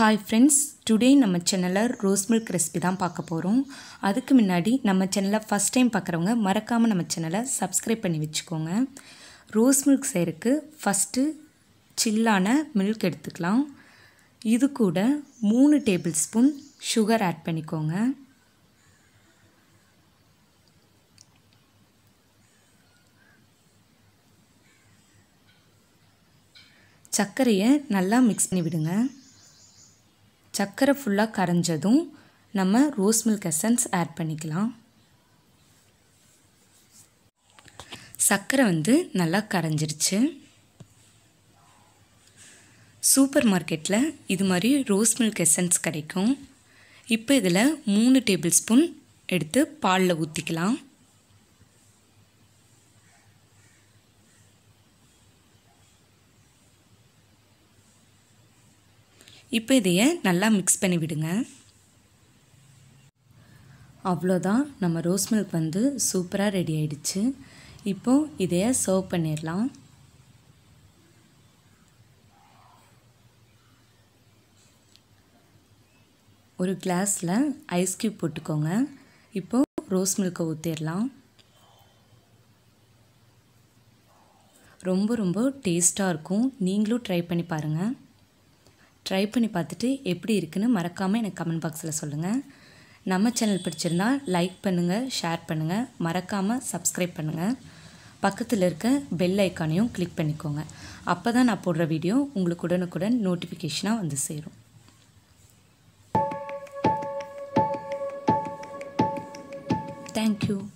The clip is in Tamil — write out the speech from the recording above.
ஹாய் ஃப்ரெண்ட்ஸ் டுடே நம்ம சேனலில் ரோஸ் மில்க் ரெசிபி தான் பார்க்க போகிறோம் அதுக்கு முன்னாடி நம்ம சேனலை ஃபஸ்ட் டைம் பார்க்குறவங்க மறக்காமல் நம்ம சேனலை சப்ஸ்கிரைப் பண்ணி வச்சுக்கோங்க ரோஸ் மில்க் செய்கிறதுக்கு ஃபஸ்ட்டு சில்லான மில்க் எடுத்துக்கலாம் இது கூட மூணு டேபிள் ஸ்பூன் சுகர் ஆட் பண்ணிக்கோங்க சர்க்கரையை நல்லா மிக்ஸ் பண்ணி விடுங்க சர்க்கரை ஃபுல்லாக கரைஞ்சதும் நம்ம ரோஸ் மில்க் எசன்ஸ் ஆட் பண்ணிக்கலாம் சர்க்கரை வந்து நல்லா கரைஞ்சிருச்சு சூப்பர் மார்க்கெட்டில் இது மாதிரி ரோஸ் மில்க் எசன்ஸ் கிடைக்கும் இப்போ இதில் மூணு டேபிள் ஸ்பூன் எடுத்து பாலில் ஊற்றிக்கலாம் இப்போ இதையை நல்லா மிக்ஸ் பண்ணி விடுங்க அவ்வளோதான் நம்ம ரோஸ் மில்க் வந்து சூப்பராக ரெடி ஆயிடுச்சு இப்போது இதையை சர்வ் பண்ணிடலாம் ஒரு கிளாஸில் ஐஸ் க்யூப் போட்டுக்கோங்க இப்போது ரோஸ் மில்கை ஊற்றிடலாம் ரொம்ப ரொம்ப டேஸ்ட்டாக இருக்கும் நீங்களும் ட்ரை பண்ணி பாருங்கள் ட்ரை பண்ணி பார்த்துட்டு எப்படி இருக்குன்னு மறக்காமல் எனக்கு கமெண்ட் பாக்ஸில் சொல்லுங்கள் நம்ம சேனல் பிடிச்சிருந்தா லைக் பண்ணுங்கள் ஷேர் பண்ணுங்கள் மறக்காமல் சப்ஸ்கிரைப் பண்ணுங்கள் பக்கத்தில் இருக்க பெல் ஐக்கானையும் கிளிக் பண்ணிக்கோங்க அப்போ தான் நான் போடுற வீடியோ உங்களுக்கு உடனுக்குடன் நோட்டிஃபிகேஷனாக வந்து சேரும் தேங்க்யூ